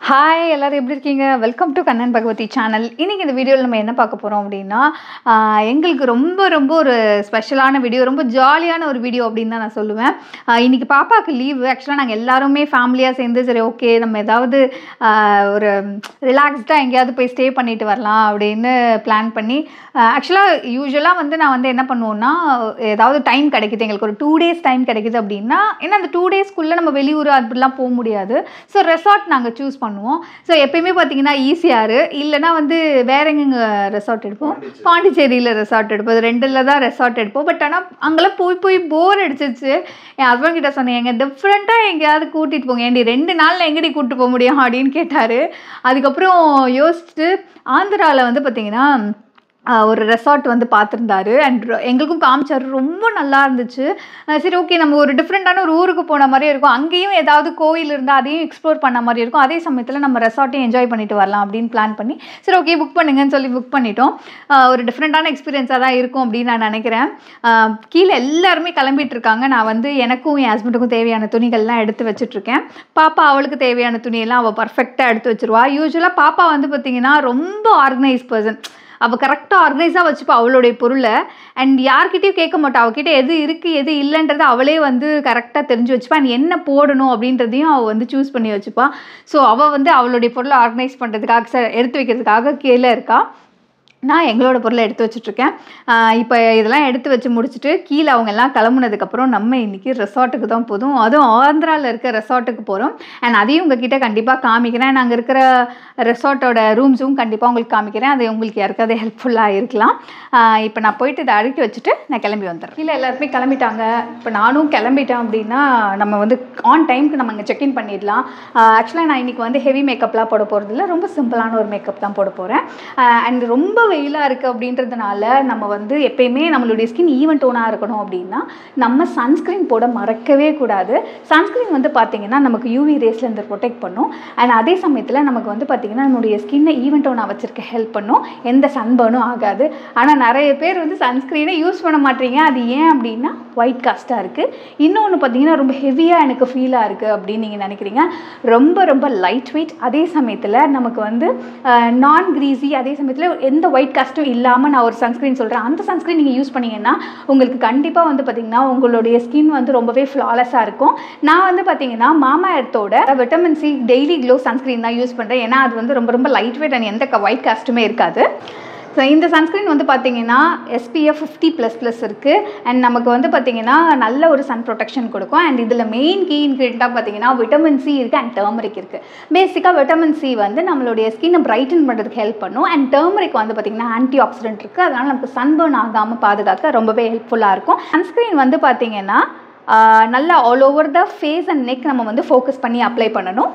Hi எல்லாரும் எப்படி இருக்கீங்க welcome to Kannan Bhagavathi channel இன்றைக்கி இந்த வீடியோவில் நம்ம என்ன பார்க்க போகிறோம் அப்படின்னா ஆஹ் எங்களுக்கு ரொம்ப ரொம்ப ஒரு ஸ்பெஷலான வீடியோ ரொம்ப ஜாலியான ஒரு வீடியோ அப்படின்னு தான் நான் சொல்லுவேன் ஆஹ் இன்னைக்கு பாப்பாவுக்கு லீவு ஆக்சுவலாக நாங்கள் எல்லாருமே ஃபேமிலியாக சேர்ந்து சரி ஓகே நம்ம ஏதாவது ஆஹ் ஒரு ரிலாக்ஸ்டாக எங்கேயாவது போய் ஸ்டே பண்ணிட்டு வரலாம் அப்படின்னு பிளான் பண்ணி ஆக்சுவலாக யூஸ்வலாக வந்து நான் வந்து என்ன பண்ணுவோன்னா ஏதாவது டைம் கிடைக்குது எங்களுக்கு ஒரு டூ டேஸ் டைம் கிடைக்குது அப்படின்னா ஏன்னா அந்த டூ டேஸ்க்குள்ளே நம்ம வெளியூர் அப்படிலாம் போக முடியாது ஸோ ரெசார்ட் நாங்கள் சூஸ் பண்ணுவோம் ஸோ எப்பயுமே பார்த்தீங்கன்னா ஈஸியாரு இல்லைனா வந்து வேற எங்கெங்க ரெசார்ட் எடுப்போம் பாண்டிச்சேரியில் ரெசார்ட் எடுப்போம் இது ரெண்டில் தான் ரெசார்ட் எடுப்போம் பட் ஆனால் அங்கெல்லாம் போய் போய் போர் அடிச்சிச்சு என் ஹஸ்பண்ட் கிட்ட சொன்னேன் எங்க டிஃப்ரெண்ட்டாக எங்கேயாவது கூட்டிகிட்டு போங்க ஏண்டி ரெண்டு நாளில் எங்கடி கூட்டிட்டு போக முடியும் அப்படின்னு கேட்டார் அதுக்கப்புறம் யோசிச்சுட்டு ஆந்திராவில் வந்து பார்த்தீங்கன்னா ஆஹ் ஒரு ரெசார்ட் வந்து பார்த்துருந்தாரு அண்ட் எங்களுக்கும் காமிச்சார் ரொம்ப நல்லா இருந்துச்சு ஆஹ் சரி ஓகே நம்ம ஒரு டிஃப்ரெண்ட்டான ஒரு ஊருக்கு போன மாதிரி இருக்கும் அங்கேயும் ஏதாவது கோயில் இருந்தால் அதையும் எக்ஸ்ப்ளோர் பண்ண மாதிரி இருக்கும் அதே சமயத்தில் நம்ம ரெசார்ட்டையும் என்ஜாய் பண்ணிட்டு வரலாம் அப்படின்னு பிளான் பண்ணி சரி ஓகே புக் பண்ணுங்கன்னு சொல்லி புக் பண்ணிட்டோம் ஆஹ் ஒரு டிஃப்ரெண்ட்டான எக்ஸ்பீரியன்ஸாக தான் இருக்கும் அப்படின்னு நான் நினைக்கிறேன் ஆஹ் கீழே எல்லாருமே கிளம்பிட்டு இருக்காங்க நான் வந்து எனக்கும் என் ஹஸ்பண்டுக்கும் தேவையான துணிகள்லாம் எடுத்து வச்சுட்ருக்கேன் பாப்பா அவளுக்கு தேவையான துணியெல்லாம் அவள் பர்ஃபெக்டாக எடுத்து வச்சிருவா யூஸ்வலாக பாப்பா வந்து பார்த்திங்கன்னா ரொம்ப ஆர்கனைஸ் பர்சன் அவள் கரெக்டாக ஆர்கனைஸாக வச்சுப்பா அவளுடைய பொருளை அண்ட் யார்கிட்டயும் கேட்க மாட்டா அவகிட்ட எது இருக்குது எது இல்லைன்றது அவளே வந்து கரெக்டாக தெரிஞ்சு வச்சுப்பா அண்ட் என்ன போடணும் அப்படின்றதையும் அவள் வந்து சூஸ் பண்ணி வச்சுப்பா ஸோ அவள் வந்து அவளுடைய பொருளை ஆர்கனைஸ் பண்ணுறதுக்காக ச எடுத்து வைக்கிறதுக்காக கீழே இருக்கா நான் எங்களோட பொருளை எடுத்து வச்சுட்ருக்கேன் இப்போ இதெல்லாம் எடுத்து வச்சு முடிச்சுட்டு கீழே அவங்க எல்லாம் கிளம்புனதுக்கப்புறம் நம்ம இன்றைக்கி ரெசார்ட்டுக்கு தான் போதும் அதுவும் ஆந்திராவில் இருக்க ரெசார்ட்டுக்கு போகிறோம் அண்ட் அதையும் உங்ககிட்ட கண்டிப்பாக காமிக்கிறேன் நாங்கள் இருக்கிற ரெசார்ட்டோட ரூம்ஸும் கண்டிப்பாக உங்களுக்கு காமிக்கிறேன் அது உங்களுக்கு யாருக்காவது ஹெல்ப்ஃபுல்லாக இருக்கலாம் இப்போ நான் போயிட்டு இதை அடுக்கி வச்சுட்டு நான் கிளம்பி வந்துடுறேன் கீழே எல்லாருமே கிளம்பிட்டாங்க இப்போ நானும் கிளம்பிட்டேன் அப்படின்னா நம்ம வந்து ஆன் டைமுக்கு நம்ம இங்கே செக்இன் பண்ணிடலாம் ஆக்சுவலாக நான் இன்றைக்கி வந்து ஹெவி மேக்கப்லாம் போட போகிறதில்ல ரொம்ப சிம்பிளான ஒரு மேக்கப் தான் போட போகிறேன் அண்ட் ரொம்ப வெயிலாக இருக்குது அப்படின்றதுனால நம்ம வந்து எப்பயுமே நம்மளுடைய ஸ்கின் ஈவன் டோனாக இருக்கணும் அப்படின்னா நம்ம சன்ஸ்க்ரீன் போட மறக்கவே கூடாது சன்ஸ்க்ரீன் வந்து பார்த்திங்கன்னா நமக்கு யூவி ரேஸ்லேருந்து ப்ரொடெக்ட் பண்ணும் அண்ட் அதே சமயத்தில் நமக்கு வந்து பார்த்திங்கன்னா நம்மளுடைய ஸ்கின்னை ஈவன் டோனாக வச்சிருக்க ஹெல்ப் பண்ணும் எந்த சன்பர்னும் ஆகாது ஆனால் நிறைய பேர் வந்து சன்ஸ்க்ரீனை யூஸ் பண்ண மாட்டீங்க அது ஏன் அப்படின்னா ஒயிட் காஸ்ட்டாக இருக்குது இன்னொன்று பார்த்தீங்கன்னா ரொம்ப ஹெவியாக எனக்கு ஃபீலாக இருக்குது அப்படின்னு நீங்கள் நினைக்கிறீங்க ரொம்ப ரொம்ப லைட் வெயிட் அதே சமயத்தில் நமக்கு வந்து நான் க்ரீஸி அதே சமயத்தில் எந்த ஒயிட் காஸ்ட்டும் இல்லாமல் நான் ஒரு சன்ஸ்க்ரீன் சொல்கிறேன் அந்த சன்ஸ்க்ரீன் நீங்கள் யூஸ் பண்ணீங்கன்னா உங்களுக்கு கண்டிப்பாக வந்து பார்த்திங்கன்னா உங்களுடைய ஸ்கின் வந்து ரொம்பவே ஃப்ளாலெஸ்ஸாக இருக்கும் நான் வந்து பார்த்தீங்கன்னா மாமா எர்த்தோட vitamin C daily glow sunscreen தான் யூஸ் பண்ணுறேன் ஏன்னா அது வந்து ரொம்ப ரொம்ப லைட் வெயிட் அண்ட் எந்த ஒயிட் காஸ்ட்டுமே இருக்காது ஸோ இந்த சன்ஸ்க்ரீன் வந்து பார்த்தீங்கன்னா எஸ்பிஎஃப் ஃபிஃப்டி ப்ளஸ் ப்ளஸ் இருக்குது அண்ட் நமக்கு வந்து பார்த்தீங்கன்னா நல்ல ஒரு சன் ப்ரொடெக்ஷன் கொடுக்கும் அண்ட் இதில் மெயின் கீ இன்க்ரீடியண்ட்டாக பார்த்தீங்கன்னா விட்டமின் சி இருக்குது அண்ட் டர்மரிக் இருக்குது பேசிக்காக விட்டமின் சி வந்து நம்மளுடைய ஸ்கின்னை பிரைட்டன் பண்ணுறதுக்கு ஹெல்ப் பண்ணும் அண்ட் டர்மரிக் வந்து பார்த்திங்கன்னா ஆன்டி ஆக்சிடென்ட் இருக்குது அதனால் நமக்கு சன்பர்ன் ஆகாமல் பாதுகாக்க ரொம்பவே ஹெல்ப்ஃபுல்லாக இருக்கும் சன்ஸ்க்ரீன் வந்து பார்த்தீங்கன்னா நல்லா all over the face and neck நம்ம வந்து ஃபோக்கஸ் பண்ணி அப்ளை பண்ணணும்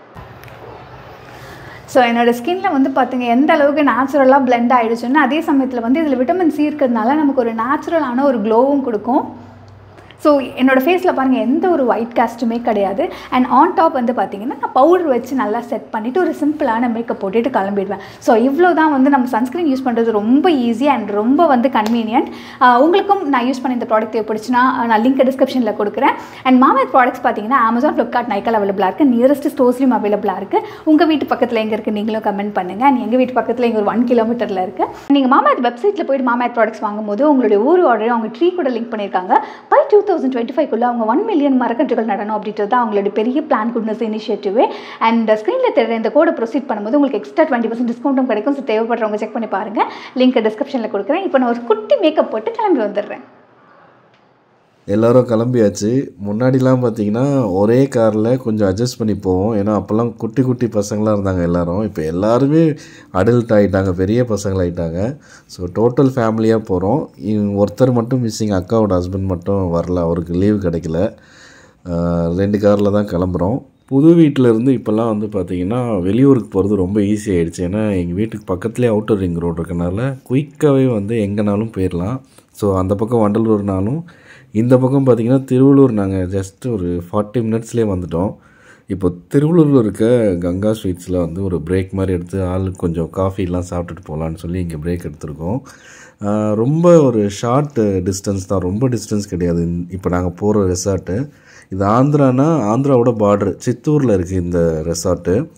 ஸோ என்னோடய ஸ்கின்ல வந்து பார்த்திங்க எந்த அளவுக்கு நேச்சுரலாக பிளெண்ட் ஆகிடுச்சுன்னு அதே சமயத்தில் வந்து இதில் விட்டமின் சி இருக்கிறதுனால நமக்கு ஒரு நேச்சுரலான ஒரு க்ளோவும் கொடுக்கும் ஸோ என்னோடய ஃபேஸில் பாருங்கள் எந்த ஒரு ஒயிட் காஸ்ட்டுமே கிடையாது அண்ட் ஆன் டாப் வந்து பார்த்திங்கன்னா நான் பவுடர் வச்சு நல்லா செட் பண்ணிவிட்டு ஒரு சிம்பிளான மேக்கப் போட்டுட்டு கிளம்பிடுவேன் ஸோ இவ்வளோ தான் வந்து நம்ம சன்ஸ்க்ரீன் யூஸ் பண்ணுறது ரொம்ப ஈஸி அண்ட் ரொம்ப வந்து கன்வீனியன்ட் உங்களுக்கும் நான் யூஸ் பண்ண இந்த ப்ராடக்ட் தேவைப்படுச்சுன்னா நான் லிங்க் டிஸ்கிரிப்ஷனில் கொடுக்குறேன் அண்ட் மாமத் ப்ராடக்ட்ஸ் பார்த்தீங்கன்னா அமேசான் ஃப்ளிப்கார்ட் நைக்கல் அவைலபிளாக இருக்குது நியரஸ்ட் ஸ்டோர்ஸ்லையும் அவைலபிளாக இருக்குது உங்கள் வீட்டு பக்கத்தில் எங்கே இருக்குது நீங்களும் கமெண்ட் பண்ணுங்கள் அண்ட் எங்கள் வீட்டு பக்கத்தில் இங்கே ஒரு ஒன் கிலோமீட்டரில் இருக்குது நீங்கள் மாமத் வெப்சைட்டில் போய்ட்டு மாமத் ப்ராடக்ட்ஸ் வாங்கும்போது உங்களுடைய ஊர் ஆர்டர் அவங்க ட்ரீ கூட லிங்க் பண்ணியிருக்காங்க பை டூ தௌசண்ட் டுவெண்ட்டி ஃபைவ்க்குள்ளே அவங்க ஒன் மில்லியன் மரக்கன்றுகள் நடணும் அப்படின்றது தான் அவங்களோட பெரிய பிளான் குட்னஸ் இனிஷியேட்டிவ் அண்ட் ஸ்க்ரீனில் தெரிய இந்த கோடை ப்ரொசீட் பண்ணும்போது உங்களுக்கு எக்ஸ்ட்ரா டுவெண்ட்டி பர்சன்ட் டிஸ்கவுண்ட்டும் கிடைக்கும் ஸோ தேவைப்படுறவங்க செக் பண்ணி பாருங்கள் லிங்க் டிஸ்கிரிப்ஷனில் கொடுக்குறேன் இப்போ நான் ஒரு குட்டி மேக்கப் போட்டு கிளம்பி வந்துடுறேன் எல்லோரும் கிளம்பியாச்சு முன்னாடிலாம் பார்த்தீங்கன்னா ஒரே காரில் கொஞ்சம் அட்ஜஸ்ட் பண்ணி போவோம் ஏன்னா அப்போல்லாம் குட்டி குட்டி பசங்களாக இருந்தாங்க எல்லாரும் இப்போ எல்லாருமே அடல்ட் ஆகிட்டாங்க பெரிய பசங்களாகிட்டாங்க ஸோ டோட்டல் ஃபேமிலியாக போகிறோம் ஒருத்தர் மட்டும் மிஸ்ஸிங் அக்காவோட ஹஸ்பண்ட் மட்டும் வரல அவருக்கு லீவு கிடைக்கல ரெண்டு காரில் தான் கிளம்புறோம் புது வீட்டில் இருந்து இப்போல்லாம் வந்து பார்த்திங்கன்னா வெளியூருக்கு போகிறது ரொம்ப ஈஸி ஆகிடுச்சு ஏன்னா எங்கள் வீட்டுக்கு பக்கத்துலேயே அவுட்டர் ரிங் ரோடு இருக்கனால குயிக்காகவே வந்து எங்கேனாலும் போயிடலாம் ஸோ அந்த பக்கம் வண்டலூர்னாலும் இந்த பக்கம் பார்த்திங்கன்னா திருவள்ளூர் நாங்கள் ஜஸ்ட் ஒரு ஃபார்ட்டி மினிட்ஸ்லேயே வந்துட்டோம் இப்போ திருவள்ளூரில் இருக்க கங்கா ஸ்வீட்ஸில் வந்து ஒரு பிரேக் மாதிரி எடுத்து ஆளுக்கு கொஞ்சம் காஃபிலாம் சாப்பிட்டுட்டு போகலான்னு சொல்லி இங்கே பிரேக் எடுத்திருக்கோம் ரொம்ப ஒரு ஷார்ட் டிஸ்டன்ஸ் தான் ரொம்ப டிஸ்டன்ஸ் கிடையாது இப்போ நாங்கள் போகிற ரெசார்ட்டு இது ஆந்திரானா ஆந்திராவோட பார்டர் சித்தூரில் இருக்குது இந்த ரெசார்ட்டு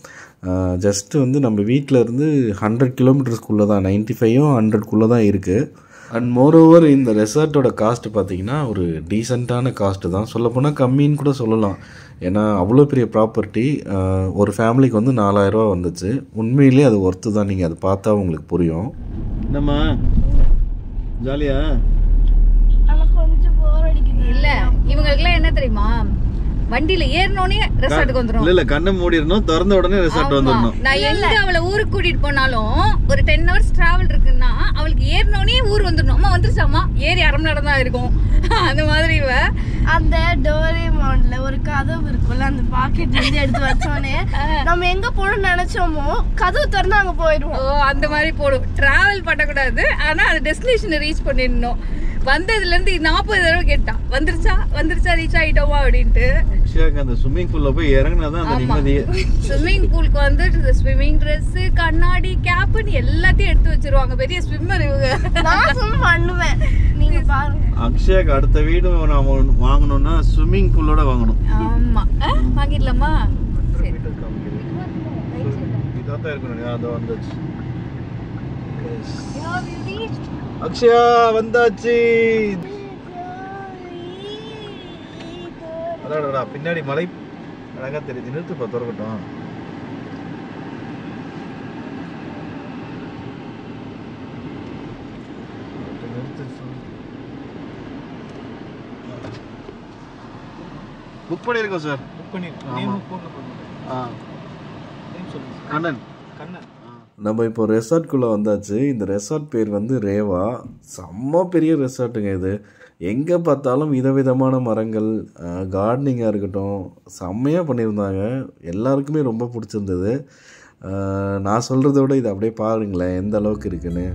ஜஸ்ட்டு வந்து நம்ம வீட்டில் இருந்து ஹண்ட்ரட் கிலோமீட்டர்ஸ்க்குள்ளே தான் நைன்ட்டி ஃபைவும் ஹண்ட்ரட்குள்ளே தான் இருக்குது அண்ட் மோரோவர் இந்த ரெசார்ட்டோட காஸ்ட் பார்த்தீங்கன்னா ஒரு டீசெண்டான காஸ்ட்டு தான் சொல்லப்போனால் கம்மின்னு கூட சொல்லலாம் ஏன்னா அவ்வளோ பெரிய ப்ராப்பர்ட்டி ஒரு ஃபேமிலிக்கு வந்து நாலாயிரரூவா வந்துச்சு உண்மையிலேயே அது ஒர்த்து தான் நீங்கள் அது பார்த்தா உங்களுக்கு புரியும் என்னம்மா ஜாலியா எனக்கு கொஞ்சம் போர் அடிக்குது இல்ல இவங்களுக்குலாம் என்ன தெரியுமா வண்டியில ஏறினோடனே ரெசார்ட்டுக்கு வந்துரும் இல்ல இல்ல கண்ணை மூடிடணும் திறந்த உடனே ரெசார்ட் ஆமா. வந்துடணும் நான் எங்க அவளை ஊருக்கு கூட்டிட்டு போனாலும் ஒரு டென் ஹவர்ஸ் டிராவல் இருக்குன்னா அவளுக்கு ஏறினோடனே ஊர் வந்துடணும் அம்மா வந்துருச்சாமா ஏறி அரை மணி நேரம் தான் இருக்கும் அந்த மாதிரி இவ அந்த டோரேமான்ல ஒரு கதவு இருக்கும்ல அந்த பாக்கெட்ல இருந்து எடுத்து வச்சோனே நம்ம எங்க போகணும்னு நினைச்சோமோ கதவு திறந்து அங்க ஓ போயிடுவோம் அந்த மாதிரி போடும் டிராவல் பண்ணக்கூடாது ஆனா அந்த டெஸ்டினேஷனை ரீச் பண்ணிடணும் வந்ததுல இருந்து நாற்பது தடவை கேட்டான் வந்துருச்சா வந்துருச்சா ரீச் ஆயிட்டோமா அப்படின்ட்டு அக்ஷயாக்கு அந்த ஸ்விம்மிங் பூல்ல போய் இறங்குனாதான் அந்த ஆமா. நிம்மதியே ஸ்விம்மிங் பூலுக்கு வந்து ஸ்விம்மிங் ட்ரெஸ் கண்ணாடி கேப்னு எல்லாத்தையும் எடுத்து வச்சிருவாங்க பெரிய ஸ்விம்மர் இவங்க நான் சும்மா பண்ணுவேன் நீங்க பாருங்க அக்ஷயாக்கு அடுத்த வீடு நாம ஒண்ணு வாங்கணும்னா ஸ்விம்மிங் பூலோட வாங்கணும் ஆமா ஆ, வாங்கிடலாமா சரி இதான் தான் இருக்கணும் அதோ வந்துச்சு அக்ஷயா வந்தாச்சு அடாடா பின்னாடி மலை அழகா தெரியுது நிறுத்துப்பா திறக்கட்டும் புக் பண்ணியிருக்கோம் சார் புக் பண்ணியிருக்கோம் ஆ கண்ணன் கண்ணன் நம்ம இப்போ ரெசார்ட்குள்ளே வந்தாச்சு இந்த ரெசார்ட் பேர் வந்து ரேவா செம்ம பெரிய ரெசார்ட்டுங்க இது எங்கே பார்த்தாலும் விதவிதமான மரங்கள் கார்டனிங்காக இருக்கட்டும் செம்மையாக பண்ணியிருந்தாங்க எல்லாருக்குமே ரொம்ப பிடிச்சிருந்தது அஹ், நான் சொல்கிறத விட இது அப்படியே பாருங்களேன் எந்த அளவுக்கு இருக்குன்னு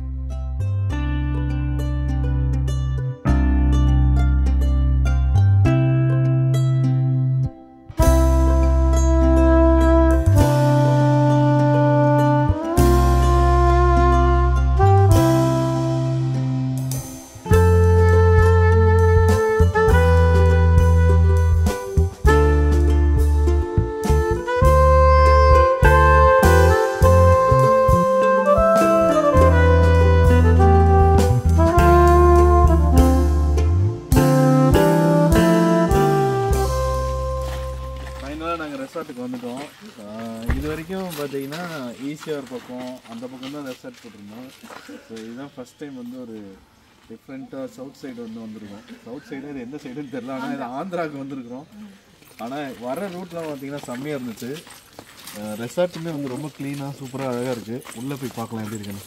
ஃபைனலாக நாங்கள் ரெசார்ட்டுக்கு வந்துட்டோம் ஆஹ் இது வரைக்கும் பார்த்தீங்கன்னா ஈசிஆர் பக்கம் அந்த பக்கம் தான் ரெசார்ட் போட்டிருந்தோம் ஸோ இதுதான் ஃபஸ்ட் டைம் வந்து ஒரு டிஃப்ரெண்ட்டாக சவுத் சைடு வந்து வந்திருக்கோம் சவுத் சைடு இது எந்த சைடுன்னு தெரியல ஆனால் இது ஆந்திராவுக்கு வந்திருக்கிறோம் ஆனால் வர ரூட்லாம் பார்த்தீங்கன்னா செம்மையாக இருந்துச்சு ரெசார்ட்டுமே வந்து ரொம்ப க்ளீனாக சூப்பராக அழகாக இருக்குது உள்ளே போய் பார்க்கலாம் எப்படி இருக்குன்னு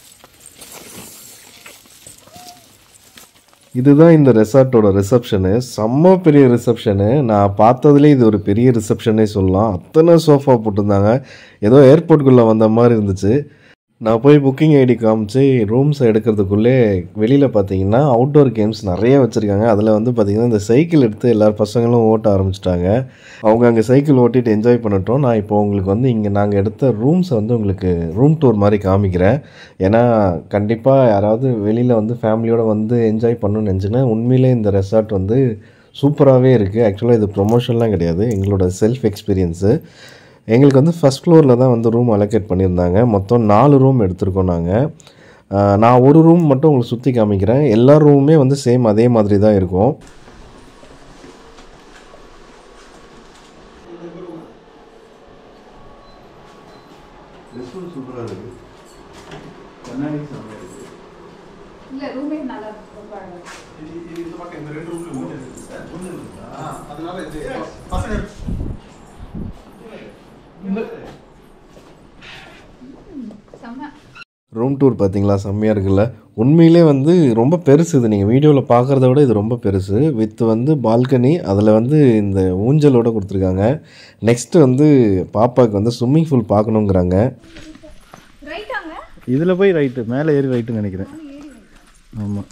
இதுதான் இந்த ரெசார்ட்டோட ரிசப்ஷனு செம்ம பெரிய ரிசப்ஷனு நான் பார்த்ததுலேயே இது ஒரு பெரிய ரிசப்ஷனே சொல்லலாம் அத்தனை சோஃபா போட்டிருந்தாங்க ஏதோ ஏர்போர்ட்டுக்குள்ளே வந்த மாதிரி இருந்துச்சு நான் போய் புக்கிங் ஐடி காமிச்சு ரூம்ஸ் எடுக்கிறதுக்குள்ளே வெளியில் பார்த்தீங்கன்னா அவுட்டோர் கேம்ஸ் நிறைய வச்சுருக்காங்க அதில் வந்து பார்த்தீங்கன்னா இந்த சைக்கிள் எடுத்து எல்லா பசங்களும் ஓட்ட ஆரம்பிச்சிட்டாங்க அவங்க அங்கே சைக்கிள் ஓட்டிட்டு என்ஜாய் பண்ணட்டும் நான் இப்போ உங்களுக்கு வந்து இங்கே நாங்கள் எடுத்த ரூம்ஸை வந்து உங்களுக்கு ரூம் டூர் மாதிரி காமிக்கிறேன் ஏன்னா கண்டிப்பாக யாராவது வெளியில் வந்து ஃபேமிலியோடு வந்து என்ஜாய் பண்ணணும்னு நினச்சிங்கன்னா உண்மையிலே இந்த ரெசார்ட் வந்து சூப்பராகவே இருக்குது ஆக்சுவலாக இது ப்ரொமோஷன்லாம் கிடையாது எங்களோட செல்ஃப் எக்ஸ்பீரியன்ஸு எங்களுக்கு வந்து ஃபஸ்ட் ஃப்ளோரில் தான் வந்து ரூம் அலோகேட் பண்ணியிருந்தாங்க மொத்தம் நாலு ரூம் எடுத்திருக்கோம் நாங்கள் நான் ஒரு ரூம் மட்டும் உங்களுக்கு சுற்றி காமிக்கிறேன் எல்லா ரூமுமே வந்து சேம் அதே மாதிரி தான் இருக்கும் இல்ல ரூமே நல்லா இருக்கு ரொம்ப அழகா இருக்கு. செம்ம ரூம் டூர் பார்த்தீங்களா செம்மையாக இருக்குல்ல உண்மையிலே வந்து ரொம்ப பெருசு இது நீங்கள் வீடியோவில் பார்க்குறத விட இது ரொம்ப பெருசு வித் வந்து பால்கனி அதில் வந்து இந்த ஊஞ்சலோட கொடுத்துருக்காங்க நெக்ஸ்ட்டு வந்து பாப்பாவுக்கு வந்து ஸ்விம்மிங் பூல் பார்க்கணுங்கிறாங்க ரைட்டாங்க இதில் போய் ரைட்டு மேலே ஏறி ரைட்டுன்னு நினைக்கிறேன் ஆமாம்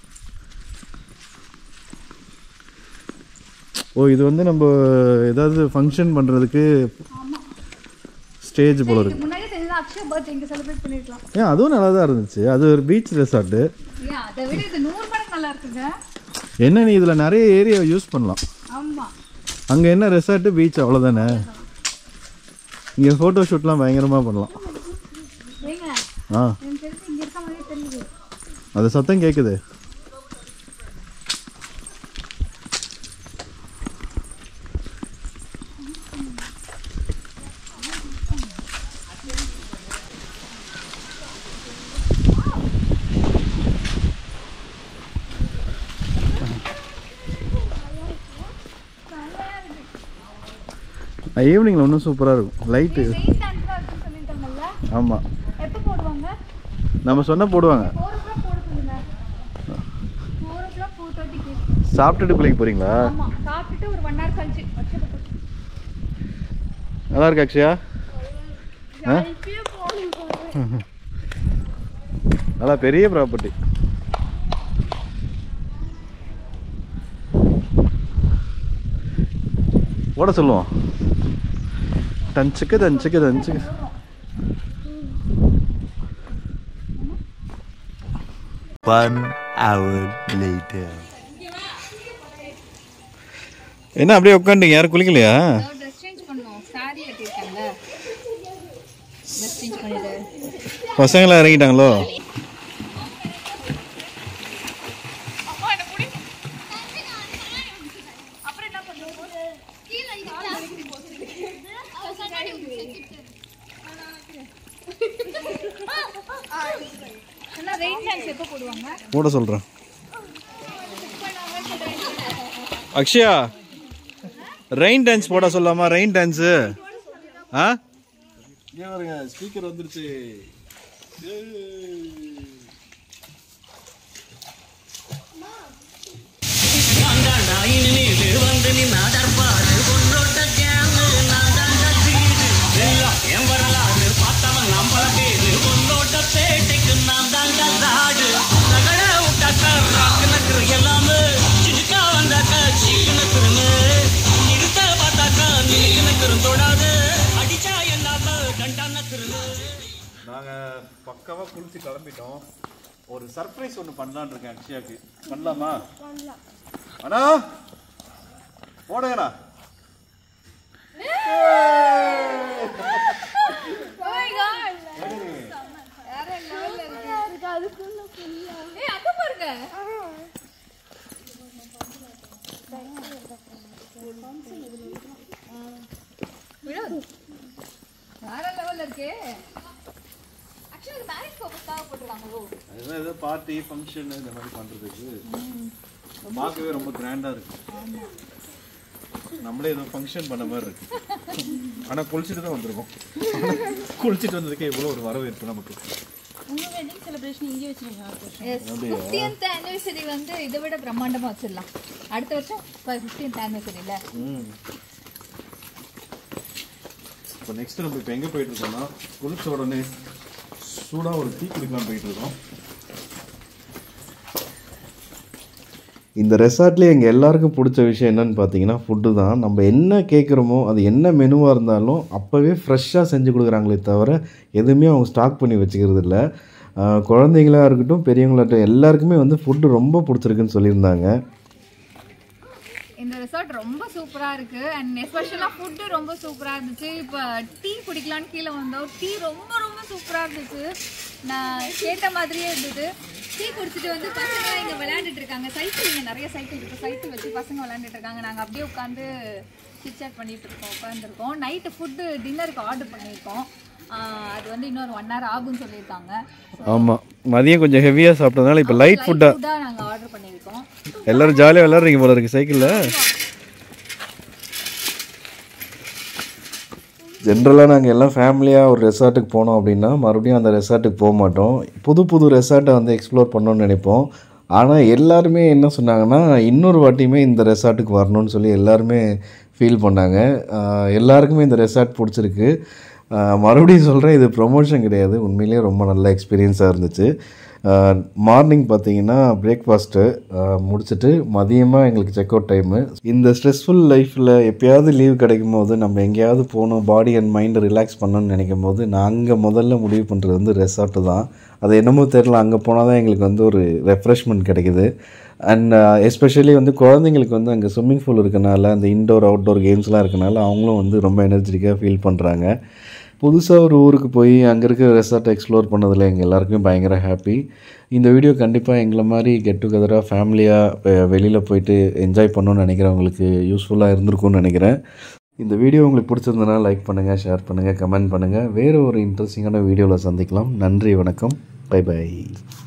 ஓ இது வந்து நம்ம ஏதாவது ஃபங்க்ஷன் பண்ணுறதுக்கு ஸ்டேஜ் போல இருக்கு முன்னாடி தெரிஞ்சா அக்ஷய பர்த்டே இங்க செலிப்ரேட் பண்ணிருக்கலாம் ஏன் அதுவும் நல்லா தான் இருந்துச்சு அது ஒரு பீச் ரெசார்ட்டு ஏன் அதை விட இது நூறு மடங்கு நல்லா இருக்குங்க என்ன நீ இதில் நிறைய ஏரியா யூஸ் பண்ணலாம் ஆமா அங்கே என்ன ரெசார்ட்டு பீச் அவ்வளோதானே இங்கே ஃபோட்டோ ஷூட்லாம் பயங்கரமாக பண்ணலாம் ஏங்க ஆ எனக்கு தெரிஞ்சு இங்கே இருக்க மாதிரி தெரியுது அது சத்தம் கேட்குது ஈவினிங்கில் இன்னும் சூப்பராக இருக்கும் லைட்டு வெயிட் டான்ஸ்லாம் இருக்குன்னு சொல்லிட்டாங்கல்ல ஆமாம் எப்போ போடுவாங்க நம்ம சொன்னால் போடுவாங்க ஃபோர் ஓ கிளாக் போட சொல்லுங்க ஃபோர் ஓ கிளாக் ஃபோர் தேர்ட்டிக்கு சாப்பிட்டுட்டு குளிக்க போகிறீங்களா ஆமாம் சாப்பிட்டுட்டு ஒரு ஒன் ஹவர் கழிச்சு வச்சுட்டு போ. நல்லா இருக்கு அக்ஷயா ஆ இப்பயே போகணும் நல்லா பெரிய ப்ராப்பர்ட்டி ஓட சொல்லுவோம் டஞ்சுக்கு டஞ்சுக்கு டஞ்சுக்கு One hour later. என்ன அப்படியே உட்காந்துங்க யாரும் குளிக்கலையா ட்ரெஸ் சேஞ்ச் பண்ணோம் சாரி கட்டியிருக்காங்க ட்ரெஸ் சேஞ்ச் பண்ணிட்டு பசங்களாம் இறங்கிட்டாங்களோ ஆனால் ரெயின் டான்ஸ் எப்போ போடுவாங்க போட சொல்கிறேன் அக்ஷயா ரெயின் டான்ஸ் போட சொல்லாமா ரெயின் டான்ஸு ஆ இங்கே பாருங்க ஸ்பீக்கர் வந்துருச்சு நாங்கள் பக்காவாக குளிச்சு கிளம்பிட்டோம் ஒரு சர்ப்ரைஸ் ஒன்று பண்ணலான்னு இருக்கேன் அக்ஷயாக்கு பண்ணலாமா அண்ணா போடுங்கண்ணா ஏய் அங்க பாருங்க வினோத் வேற லெவல்ல இருக்கே ஆக்சுவலி இது மேரேஜ் பர்பஸ்க்காக போட்டுருக்காங்களோ அதுதான் ஏதோ பார்ட்டி ஃபங்க்ஷன் இந்த மாதிரி பண்ணுறதுக்கு பார்க்கவே ரொம்ப கிராண்டாக இருக்கு நம்மளே ஏதோ ஃபங்க்ஷன் பண்ண மாதிரி இருக்கு ஆனால் குளிச்சுட்டு தான் வந்திருக்கோம் குளிச்சுட்டு வந்ததுக்கே இவ்வளோ ஒரு வரவேற்பு நமக்கு எஸ் ஃபிஃப்டியன்த் ஆனிவர்சரி வந்து இதை விட பிரம்மாண்டமா வச்சிடலாம் அடுத்த வருஷம் ஃபிஃப்டியன்த் ஆனிவர்சரியில் இப்போ நெக்ஸ்ட் நம்ம இப்போ எங்கே போயிட்டு இருக்கோம்னா குளிச்ச உடனே சூடாக ஒரு டீ குடிக்கலாம் போயிட்டு இருக்கோம் இந்த ரெசார்ட்லேயே எங்கள் எல்லாருக்கும் பிடிச்ச விஷயம் என்னன்னு பார்த்தீங்கன்னா ஃபுட்டு தான் நம்ம என்ன கேட்குறோமோ அது என்ன மெனுவாக இருந்தாலும் அப்போவே ஃப்ரெஷ்ஷாக செஞ்சு கொடுக்குறாங்களே தவிர எதுவுமே அவங்க ஸ்டாக் பண்ணி வச்சுக்கிறது இல்லை ஆஹ் குழந்தைங்களா இருக்கட்டும் பெரியவங்களாகட்டும் எல்லாருக்குமே வந்து ஃபுட்டு ரொம்ப பிடிச்சிருக்குன்னு சொல்லியிருந்தாங்க இந்த ரெசார்ட் ரொம்ப சூப்பரா இருக்கு அண்ட் எஸ்பெஷலாக ஃபுட்டு ரொம்ப சூப்பரா இருந்துச்சு இப்போ டீ குடிக்கலான்னு கீழே வந்தோம் டீ ரொம்ப ரொம்ப சூப்பரா இருந்துச்சு நான் கேட்ட மாதிரியே இருந்தது டீ குடிச்சிட்டு வந்து பசங்க இங்க விளையாண்டுட்டு இருக்காங்க சைக்கிள் இங்க நிறைய சைக்கிள் இருக்கு சைக்கிள் வச்சு பசங்க விளையாண்டுட்டு இருக்காங்க நாங்க அப்படியே உட்காந்து சிட்சாட் பண்ணிட்டு இருக்கோம் உட்காந்துருக்கோம் நைட்டு ஃபுட்டு டின்னருக்கு ஆர்டர் பண்ணியிருக்கோம் ஆஹ் அது வந்து இன்னொரு ஒன் ஹவர் ஆகும்னு சொல்லியிருக்காங்க ஆமாம் மதியம் கொஞ்சம் ஹெவியாக சாப்பிட்டதுனால இப்போ லைட் ஃபுட்டாக ஃபுட்டாக நாங்கள் ஆர்டர் பண்ணியிருக்கோம் எல்லாரும் ஜாலியாக விளாட்றீங்க போல இருக்கு சைக்கிளில் ஜென்ரலாக நாங்கள் எல்லாம் ஃபேமிலியாக ஒரு ரெசார்ட்டுக்கு போனோம் அப்படின்னா மறுபடியும் அந்த ரெசார்ட்டுக்கு போக மாட்டோம் புது புது ரெசார்ட்டை வந்து எக்ஸ்ப்ளோர் பண்ணணும்னு நினைப்போம் ஆனால் எல்லாருமே என்ன சொன்னாங்கன்னா இன்னொரு வாட்டியுமே இந்த ரெசார்ட்டுக்கு வரணும்னு சொல்லி எல்லாருமே ஃபீல் பண்ணாங்க ஆஹ் எல்லாருக்குமே இந்த ரெசார்ட் பிடிச்சிருக்கு ஆஹ் மறுபடியும் சொல்கிறேன் இது ப்ரொமோஷன் கிடையாது உண்மையிலேயே ரொம்ப நல்ல எக்ஸ்பீரியன்ஸாக இருந்துச்சு மார்னிங் பார்த்தீங்கன்னா பிரேக்ஃபாஸ்ட்டு முடிச்சுட்டு மதியமாக எங்களுக்கு செக் அவுட் டைமு இந்த ஸ்ட்ரெஸ்ஃபுல் லைஃப்பில் எப்பயாவது லீவ் கிடைக்கும் போது நம்ம எங்கேயாவது போகணும் பாடி அண்ட் மைண்டை ரிலாக்ஸ் பண்ணணும்னு நினைக்கும் போது நாங்கள் முதல்ல முடிவு பண்ணுறது வந்து ரெசார்ட்டு தான் அது என்னமோ தெரில அங்கே போனால் தான் எங்களுக்கு வந்து ஒரு ரெஃப்ரெஷ்மெண்ட் கிடைக்குது அண்ட் எஸ்பெஷலி வந்து குழந்தைங்களுக்கு வந்து அங்கே ஸ்விம்மிங் பூல் இருக்கனால அந்த இன்டோர் அவுட்டோர் கேம்ஸ்லாம் இருக்கனால அவங்களும் வந்து ரொம்ப எனர்ஜெட்டிக்காக ஃபீல் பண்ணுறாங்க புதுசாக ஒரு ஊருக்கு போய் அங்கே இருக்கிற ரெசார்ட்டை எக்ஸ்ப்ளோர் பண்ணதில் எங்கள் எல்லாருக்குமே பயங்கர ஹாப்பி இந்த வீடியோ கண்டிப்பாக எங்களை மாதிரி கெட் டுகெதராக ஃபேமிலியாக வெளியில் போயிட்டு என்ஜாய் பண்ணணும்னு நினைக்கிறவங்களுக்கு யூஸ்ஃபுல்லாக இருந்திருக்கும்னு நினைக்கிறேன் இந்த வீடியோ உங்களுக்கு பிடிச்சிருந்தனா லைக் பண்ணுங்கள் ஷேர் பண்ணுங்கள் கமெண்ட் பண்ணுங்கள் வேறு ஒரு இன்ட்ரெஸ்டிங்கான வீடியோவில் சந்திக்கலாம் நன்றி வணக்கம் பை பை